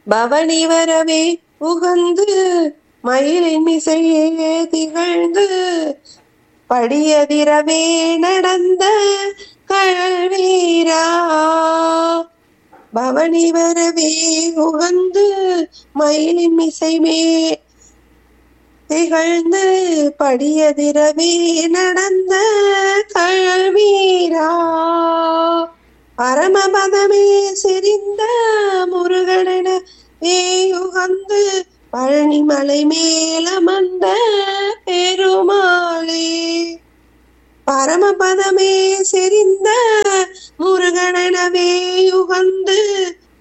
பவனி வரவே உகந்து மயிலின் இசையே திகழ்ந்து படியதிரவே நடந்த கழல் வீரா பவனி வரவே உகந்து மயிலின் இசைமே திகழ்ந்து படியதிரவே நடந்த கழல் வீரா பரமபதமே செறிந்த முருகனென உகந்து பழனிமலை மேலமர்ந்த பெருமாளே பரமபதமே செறிந்த முருகனெனவே உகந்து